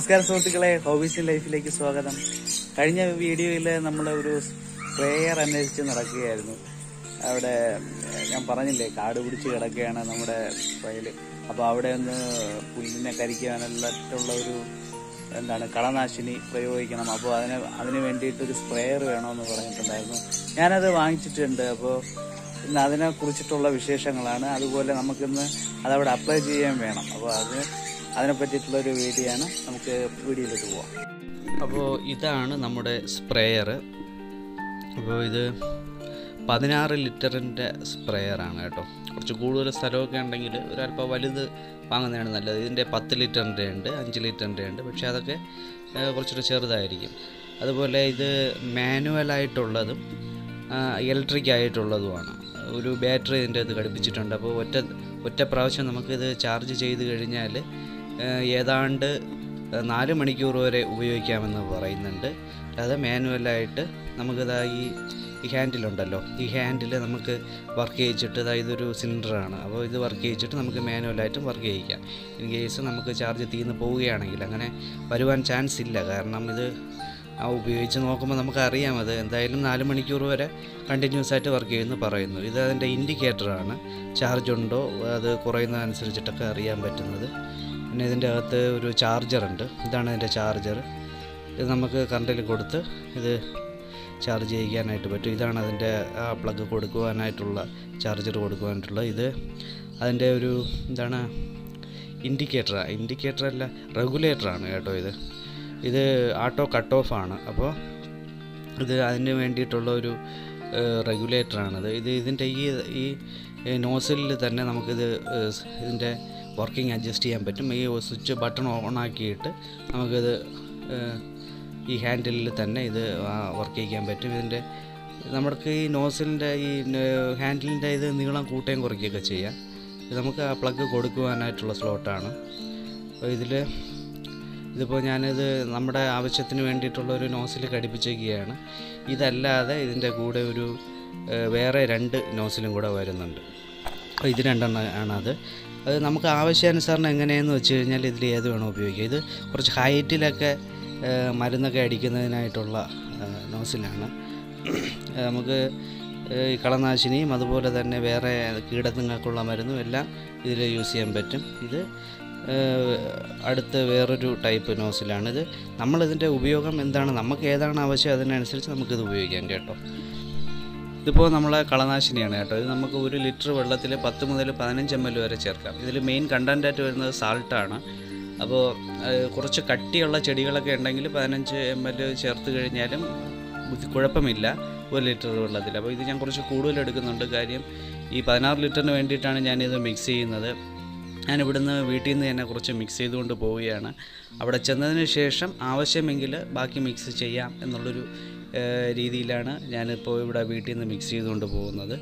നമസ്കാരം സുഹൃത്തുക്കളെ ഹോബീസ് ലൈഫിലേക്ക് സ്വാഗതം കഴിഞ്ഞ വീഡിയോയിൽ നമ്മൾ ഒരു സ്പ്രേയർ അന്വേഷിച്ച് നടക്കുകയായിരുന്നു അവിടെ ഞാൻ പറഞ്ഞില്ലേ കാട് പിടിച്ച് കിടക്കുകയാണ് നമ്മുടെ വയൽ അപ്പോൾ അവിടെ ഒന്ന് പുല്ലിനെ കരിക്കാനെല്ലാറ്റുള്ള ഒരു എന്താണ് കളനാശിനി പ്രയോഗിക്കണം അപ്പോൾ അതിന് അതിന് വേണ്ടിയിട്ട് ഒരു സ്പ്രേയർ വേണമെന്ന് പറഞ്ഞിട്ടുണ്ടായിരുന്നു ഞാനത് വാങ്ങിച്ചിട്ടുണ്ട് അപ്പോൾ ഇന്ന് അതിനെ കുറിച്ചിട്ടുള്ള വിശേഷങ്ങളാണ് അതുപോലെ നമുക്കിന്ന് അതവിടെ അപ്ലൈ ചെയ്യാൻ വേണം അപ്പോൾ അത് അതിനെ പറ്റിയിട്ടുള്ള ഒരു വീഡിയോ ആണ് നമുക്ക് വീഡിയോയിലേക്ക് പോവാം അപ്പോൾ ഇതാണ് നമ്മുടെ സ്പ്രേയർ അപ്പോൾ ഇത് പതിനാറ് ലിറ്ററിൻ്റെ സ്പ്രേയറാണ് കേട്ടോ കുറച്ച് കൂടുതൽ സ്ഥലമൊക്കെ ഉണ്ടെങ്കിൽ ഒരല്പം വലുത് വാങ്ങുന്നതാണ് നല്ലത് ഇതിൻ്റെ പത്ത് ലിറ്ററിൻ്റെ ഉണ്ട് അഞ്ച് ലിറ്ററിൻ്റെ ഉണ്ട് പക്ഷേ അതൊക്കെ ഏഹ്, കുറച്ചുകൂടെ ചെറുതായിരിക്കും അതുപോലെ ഇത് മാനുവലായിട്ടുള്ളതും ഇലക്ട്രിക് ആയിട്ടുള്ളതുമാണ് ഒരു ബാറ്ററി ഇതിൻ്റെ അത് ഘടിപ്പിച്ചിട്ടുണ്ട് അപ്പോൾ ഒറ്റ ഒറ്റ പ്രാവശ്യം നമുക്കിത് ചാർജ് ചെയ്ത് കഴിഞ്ഞാൽ ഏഹ്, ഏതാണ്ട് നാല് മണിക്കൂർ വരെ ഉപയോഗിക്കാമെന്ന് പറയുന്നുണ്ട് അല്ലാതെ മാനുവലായിട്ട് നമുക്കിതാ ഈ ഈ ഹാൻഡിലുണ്ടല്ലോ ഈ ഹാൻഡിൽ നമുക്ക് വർക്ക് ചെയ്യിച്ചിട്ട് ഇതാ ഇതൊരു സിലിണ്ടറാണ് അപ്പോൾ ഇത് വർക്ക് ചെയ്യിച്ചിട്ട് നമുക്ക് മാനുവലായിട്ടും വർക്ക് ചെയ്യിക്കാം ഇൻ കേസ് നമുക്ക് ചാർജ് തീർന്ന് പോവുകയാണെങ്കിൽ അങ്ങനെ വരുവാൻ ചാൻസ് ഇല്ല കാരണം ഇത് ആ ഉപയോഗിച്ച് നോക്കുമ്പോൾ നമുക്കറിയാം അത് എന്തായാലും നാല് മണിക്കൂർ വരെ കണ്ടിന്യൂസ് ആയിട്ട് വർക്ക് ചെയ്യുമെന്ന് പറയുന്നു ഇത് അതിൻ്റെ ഇൻഡിക്കേറ്ററാണ് ചാർജ് ഉണ്ടോ അത് കുറയുന്നതനുസരിച്ചിട്ടൊക്കെ അറിയാൻ പറ്റുന്നത് പിന്നെ ഇതിൻ്റെ അകത്ത് ഒരു ചാർജറുണ്ട് ഇതാണ് ഇതിൻ്റെ ചാർജർ ഇത് നമുക്ക് കറണ്ടിൽ കൊടുത്ത് ഇത് ചാർജ് ചെയ്യിക്കാനായിട്ട് പറ്റും ഇതാണ് അതിൻ്റെ ആ പ്ലഗ് കൊടുക്കുവാനായിട്ടുള്ള ചാർജർ കൊടുക്കുവാനായിട്ടുള്ള ഇത് അതിൻ്റെ ഒരു എന്താണ് ഇൻഡിക്കേറ്റർ ഇൻഡിക്കേറ്റർ അല്ല റെഗുലേറ്ററാണ് കേട്ടോ ഇത് ഇത് ആട്ടോ കട്ട് ഓഫ് ആണ് അപ്പോൾ ഇത് അതിന് വേണ്ടിയിട്ടുള്ള ഒരു റെഗുലേറ്ററാണിത് ഇത് ഇതിൻ്റെ ഈ ഈ നോസിലിൽ തന്നെ നമുക്കിത് ഏഹ്, സ് ഇതിൻ്റെ വർക്കിംഗ് അഡ്ജസ്റ്റ് ചെയ്യാൻ പറ്റും ഈ സ്വിച്ച് ബട്ടൺ ഓൺ ആക്കിയിട്ട് നമുക്കിത് ഏഹ്, ഈ ഹാൻഡിലിൽ തന്നെ ഇത് വർക്ക് ചെയ്യിക്കാൻ പറ്റും ഇതിൻ്റെ നമുക്ക് ഈ നോസിലിൻ്റെ ഈ ഹാൻഡിലിൻ്റെ ഇത് നീളം കൂട്ടുകയും കുറയ്ക്കുകയൊക്കെ ചെയ്യാം ഇത് നമുക്ക് ആ പ്ലഗ് കൊടുക്കുവാനായിട്ടുള്ള സ്ലോട്ടാണ് അപ്പോൾ ഇതിൽ ഇതിപ്പോൾ ഞാനിത് നമ്മുടെ ആവശ്യത്തിന് വേണ്ടിയിട്ടുള്ള ഒരു നോസിൽ ഘടിപ്പിച്ചേക്കുകയാണ് ഇതല്ലാതെ ഇതിൻ്റെ കൂടെ ഒരു ഏഹ്, വേറെ രണ്ട് നോസിലും കൂടെ വരുന്നുണ്ട് അപ്പോൾ ഇത് രണ്ടെണ്ണം ആണത് അത് നമുക്ക് ആവശ്യാനുസരണം എങ്ങനെയെന്ന് വെച്ച് കഴിഞ്ഞാൽ ഇതിൽ ഏത് വേണോ ഉപയോഗിക്കാം ഇത് കുറച്ച് ഹൈറ്റിലൊക്കെ ഏഹ്, മരുന്നൊക്കെ അടിക്കുന്നതിനായിട്ടുള്ള ഏഹ്, നോസിലാണ് ഏഹ്, നമുക്ക് ഏഹ്, ഈ കളനാശിനിയും അതുപോലെ തന്നെ വേറെ കീടത്തുങ്ങൾക്കുള്ള മരുന്നും എല്ലാം ഇതിൽ യൂസ് ചെയ്യാൻ പറ്റും ഇത് ഏഹ്, അടുത്ത് വേറൊരു ടൈപ്പ് നോസിലാണ് ഇത് നമ്മളിതിൻ്റെ ഉപയോഗം എന്താണ് നമുക്ക് ഏതാണ് ആവശ്യം അതിനനുസരിച്ച് നമുക്കിത് ഉപയോഗിക്കാം കേട്ടോ ഇതിപ്പോൾ നമ്മളെ കളനാശിനിയാണ് കേട്ടോ ഇത് നമുക്ക് ഒരു ലിറ്റർ വെള്ളത്തിൽ പത്ത് മുതൽ പതിനഞ്ച് എം എൽ വരെ ചേർക്കാം ഇതിൽ മെയിൻ കണ്ടൻറ്റായിട്ട് വരുന്നത് സാൾട്ടാണ് അപ്പോൾ ഏഹ്, കുറച്ച് കട്ടിയുള്ള ചെടികളൊക്കെ ഉണ്ടെങ്കിൽ പതിനഞ്ച് എം എൽ ചേർത്ത് കഴിഞ്ഞാലും ബുദ്ധി കുഴപ്പമില്ല ഒരു ലിറ്റർ വെള്ളത്തിൽ അപ്പോൾ ഇത് ഞാൻ കുറച്ച് കൂടുതൽ എടുക്കുന്നുണ്ട് കാര്യം ഈ പതിനാറ് ലിറ്ററിന് വേണ്ടിയിട്ടാണ് ഞാനിത് മിക്സ് ചെയ്യുന്നത് ഞാൻ ഇവിടുന്ന് വീട്ടിൽ നിന്ന് തന്നെ കുറച്ച് മിക്സ് ചെയ്തുകൊണ്ട് പോവുകയാണ് അവിടെ ചെന്നതിന് ശേഷം ആവശ്യമെങ്കിൽ ബാക്കി മിക്സ് ചെയ്യാം എന്നുള്ളൊരു ഏഹ്, രീതിയിലാണ് ഞാനിപ്പോൾ ഇവിടെ വീട്ടിൽ നിന്ന് മിക്സ് ചെയ്തുകൊണ്ട് പോകുന്നത്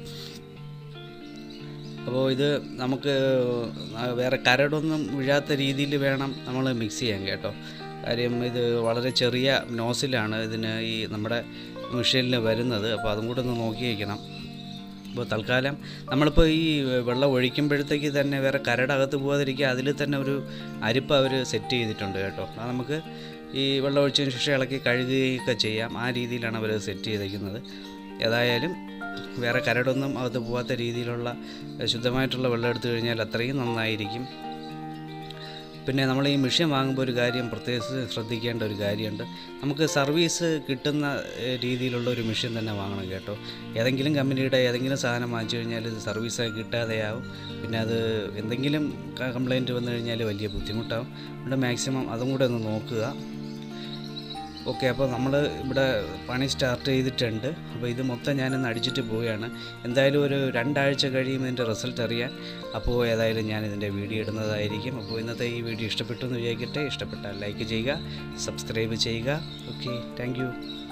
അപ്പോൾ ഇത് നമുക്ക് വേറെ കരടൊന്നും വീഴാത്ത രീതിയിൽ വേണം നമ്മൾ മിക്സ് ചെയ്യാൻ കേട്ടോ കാര്യം ഇത് വളരെ ചെറിയ നോസിലാണ് ഇതിന് ഈ നമ്മുടെ മിഷീനിൽ വരുന്നത് അപ്പോൾ അതും കൂടെ ഒന്ന് നോക്കി വയ്ക്കണം അപ്പോൾ തൽക്കാലം നമ്മളിപ്പോൾ ഈ വെള്ളം ഒഴിക്കുമ്പോഴത്തേക്ക് തന്നെ വേറെ കരടകത്ത് പോകാതിരിക്കുക അതിൽ തന്നെ ഒരു അരിപ്പ് അവർ സെറ്റ് ചെയ്തിട്ടുണ്ട് കേട്ടോ അത് നമുക്ക് ഈ വെള്ളം ഒഴിച്ചതിന് ശേഷം ഇളക്കി കഴുകുകയൊക്കെ ചെയ്യാം ആ രീതിയിലാണ് അവർ സെറ്റ് ചെയ്തിരിക്കുന്നത് ഏതായാലും വേറെ കരടൊന്നും അകത്ത് പോകാത്ത രീതിയിലുള്ള ഏഹ്, ശുദ്ധമായിട്ടുള്ള വെള്ളം എടുത്തു കഴിഞ്ഞാൽ അത്രയും നന്നായിരിക്കും പിന്നെ നമ്മൾ ഈ മെഷീൻ വാങ്ങുമ്പോൾ ഒരു കാര്യം പ്രത്യേകിച്ച് ശ്രദ്ധിക്കേണ്ട ഒരു കാര്യമുണ്ട് നമുക്ക് സർവീസ് കിട്ടുന്ന ഏഹ്, രീതിയിലുള്ള ഒരു മെഷീൻ തന്നെ വാങ്ങണം കേട്ടോ ഏതെങ്കിലും കമ്പനിയുടെ ഏതെങ്കിലും സാധനം വാങ്ങിച്ചു കഴിഞ്ഞാൽ ഇത് സർവീസ് കിട്ടാതെയാവും പിന്നെ അത് എന്തെങ്കിലും കംപ്ലൈൻറ്റ് വന്നു കഴിഞ്ഞാൽ വലിയ ബുദ്ധിമുട്ടാവും അതുകൊണ്ട് മാക്സിമം അതും കൂടെ ഒന്ന് നോക്കുക ഓക്കെ അപ്പോൾ നമ്മൾ ഇവിടെ പണി സ്റ്റാർട്ട് ചെയ്തിട്ടുണ്ട് അപ്പോൾ ഇത് മൊത്തം ഞാനൊന്ന് അടിച്ചിട്ട് പോവുകയാണ് എന്തായാലും ഒരു രണ്ടാഴ്ച കഴിയുമ്പോൾ ഇതിൻ്റെ റിസൾട്ട് അറിയാൻ അപ്പോൾ ഏതായാലും ഞാൻ ഇതിൻ്റെ വീഡിയോ ഇടുന്നതായിരിക്കും അപ്പോൾ ഇന്നത്തെ ഈ വീഡിയോ ഇഷ്ടപ്പെട്ടു എന്ന് വിചാരിക്കട്ടെ ഇഷ്ടപ്പെട്ടാൽ ലൈക്ക് ചെയ്യുക സബ്സ്ക്രൈബ് ചെയ്യുക ഓക്കെ താങ്ക്